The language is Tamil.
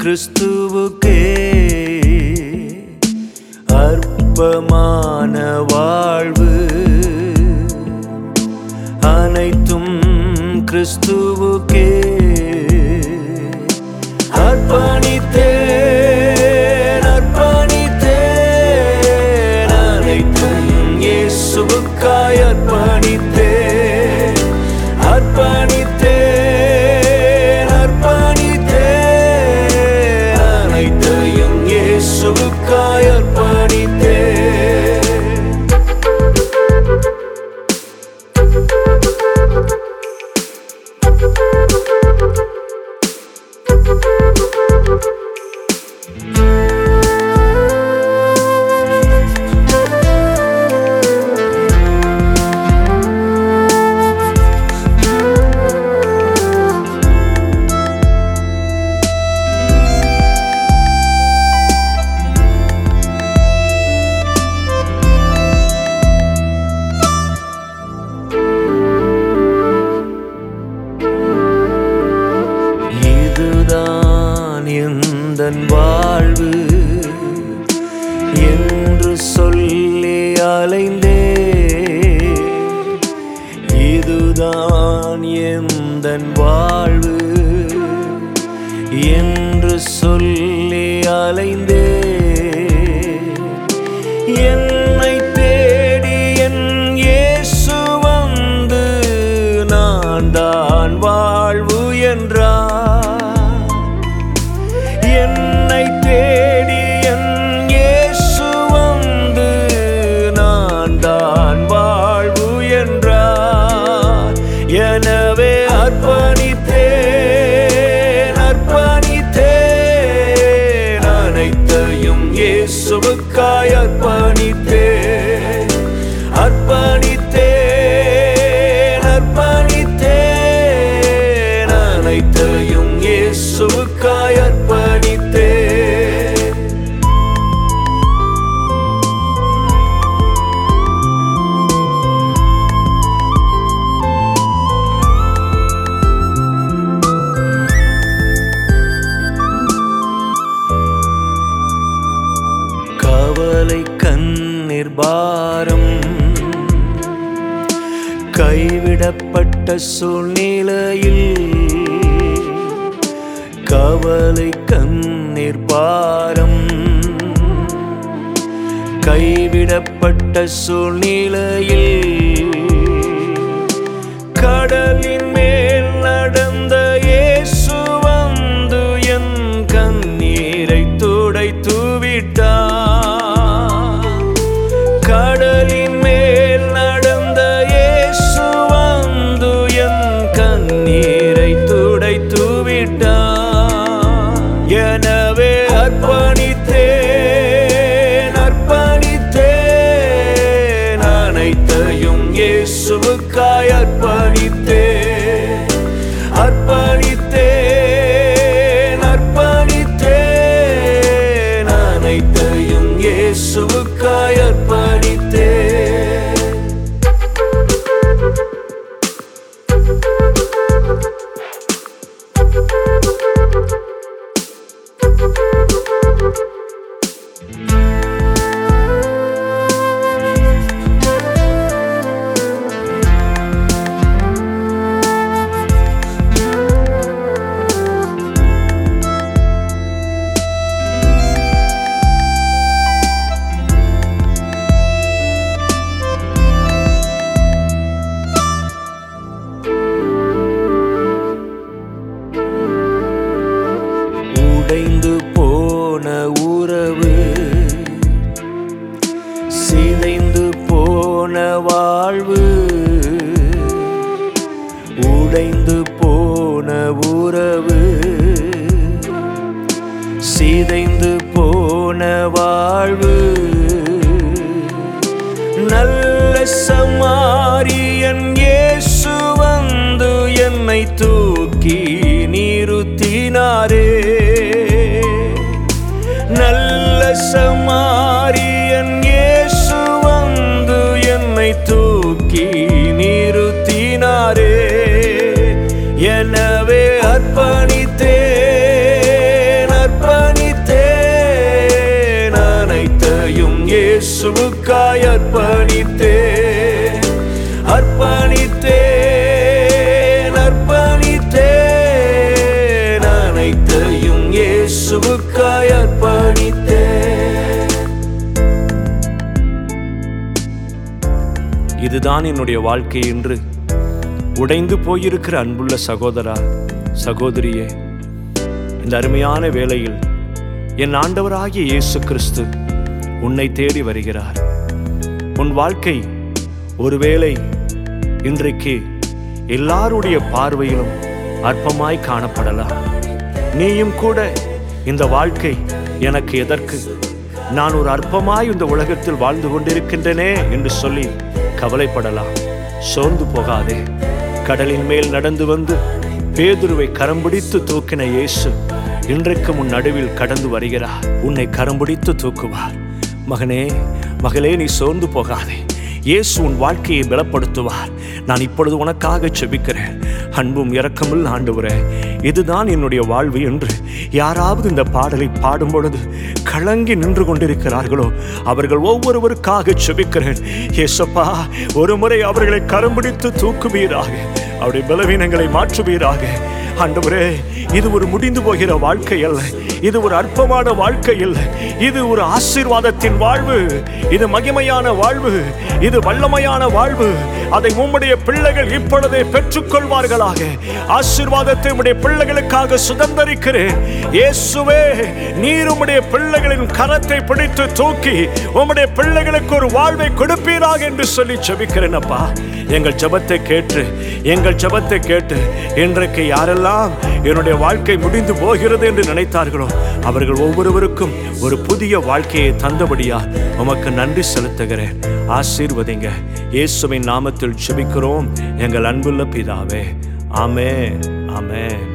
கிறிஸ்துவுக்கே அற்பமான வாழ்வு அனைத்தும் கிறிஸ்துவுக்கே அர்ப்பணித்தேன் அர்ப்பணித்தேன் அனைத்தும் இயேசுவுக்காய் அர்ப்பணித்தேன் அர்ப்பணித்தேன் அர்ப்பணித்தேன் அனைத்தையும் இயேசுவுக்காய் அர்ப்பணித்தேன் இதுதான் எந்தன் வாழ்வு என்று சொல்லி அலைந்தே இதுதான் எந்தன் வாழ்வு என்று சொல்லி அலைந்தே என்னை தேடி என் இயேசு வந்து நான் தான் வாழ்வு என்றார் என்னை தேடி என் இயேசு வந்து நான் தான் வாழ்வு என்றார் எனவே அர்ப்பணித்தேன் அர்ப்பணித்தேன் அனைத்தையும் இயேசுவுக்காய் அர்ப்பணித்தேன் அர்ப்பணித்தேன் அர்ப்பணித்தேன் அனைத்தையும் இயேசுவுக்காய் அர்ப்பணித்தேன் கவலை கண்ணீர் பாரம் கைவிடப்பட்ட சூழ்நிலையில் கவலை கண்ணீர் பாரம் கைவிடப்பட்ட சூழ்நிலையில் கடலின் மேல் நடந்த இயேசு வந்து என் கண்ணீரை துடைத்து விட்டார் கடலின் மேல் நடந்த இயேசு வந்து என் கண்ணீரை துடைத்து விட்டார் எனவே அர்ப்பணித்தேன் அர்ப்பணித்தேன் அனைத்தையும் இயேசுவுக்காய் அர்ப்பணித்தேன் அர்ப்பணித்தேன் அர்ப்பணித்தேன் அனைத்தையும் இயேசுவுக்காய் அர்ப்பணித்தேன் உடைந்து போன உறவு சிதைந்து போன வாழ்வு உடைந்து போன உறவு சிதைந்து போன வாழ்வு நல்ல சமாரியன் இயேசு வந்து என்னை தூக்கி நிறுத்தினாரே நல்ல சமாரியன் இயேசு வந்து என்னை தூக்கி நிறுத்தினாரே எனவே அர்ப்பணித்தேன் அர்ப்ப இயேசுவுக்காய் அர்ப்பணித்தேன் அர்ப்பணித்தேன் அர்ப்பணித்தேன் அனைத்தையும் இயேசுவுக்காய் அர்ப்பணித்தேன் இதுதான் என்னுடைய வாழ்க்கை என்று உடைந்து போயிருக்கிற அன்புள்ள சகோதரா சகோதரியே இந்த அருமையான வேளையில் என் ஆண்டவராகிய இயேசு கிறிஸ்து உன்னை தேடி வருகிறார் உன் வாழ்க்கை ஒருவேளை இன்றைக்கு எல்லாருடைய பார்வையிலும் அற்பமாய் காணப்படலாம் நீயும் கூட இந்த வாழ்க்கை எனக்கு எதற்கு நான் ஒரு அற்பமாய் இந்த உலகத்தில் வாழ்ந்து கொண்டிருக்கின்றனே என்று சொல்லி கவலைப்படலாம் சோர்ந்து போகாதே கடலின் மேல் நடந்து வந்து பேதுருவை கரம் பிடித்து தூக்கின இயேசு இன்றைக்கு உன் நடுவில் கடந்து வருகிறார் உன்னை கரம் பிடித்து தூக்குவார் மகனே மகளே நீ சோர்ந்து போகாதே இயேசு உன் வாழ்க்கையை பலப்படுத்துவார் நான் இப்பொழுது உனக்காக செபிக்கிறேன் அன்பும் இரக்கமுள்ள ஆண்டவரே இதுதான் என்னுடைய வாழ்வு என்று யாராவது இந்த பாடலை பாடும் பொழுது கலங்கி நின்று கொண்டிருக்கிறார்களோ அவர்கள் ஒவ்வொருவருக்காக செபிக்கிறேன் ஏசப்பா ஒரு முறை அவர்களை கரம் பிடித்து தூக்குவீராக அவருடைய பலவீனங்களை மாற்றுவீராக ஆண்டவரே இது ஒரு முடிந்து போகிற வாழ்க்கை அல்ல இது ஒரு அற்பமான வாழ்க்கை அல்ல இது ஒரு ஆசீர்வாதத்தின் வாழ்வு இது மகிமையான வாழ்வு இது வல்லமையான வாழ்வு அதை உம்முடைய பிள்ளைகள் இப்பொழுதே பெற்றுக்கொள்வார்களாக ஆசீர்வாதத்தை உம்முடைய பிள்ளைகளுக்காக சுதந்திரிக்கிறேன் இயேசுவே நீர் உம்முடைய பிள்ளைகளின் கரத்தை பிடித்து தூக்கி உம்முடைய பிள்ளைகளுக்கு ஒரு வாழ்வை கொடுப்பீராக என்று சொல்லி ஜெபிக்கிறேன் அப்பா எங்கள் ஜெபத்தை கேட்டு எங்கள் ஜெபத்தை கேட்டு இன்றைக்கு யாரெல்லாம் என்னுடைய வாழ்க்கை முடிந்து போகிறது என்று நினைத்தார்களோ அவர்கள் ஒவ்வொருவருக்கும் ஒரு புதிய வாழ்க்கையை தந்தபடியா உமக்கு நன்றி செலுத்துகிறேன் ஆசீர்வதிங்க இயேசுவின் நாமத்தில் ஜெபிக்கிறோம் எங்கள் அன்புள்ள பிதாவே ஆமென் ஆமென்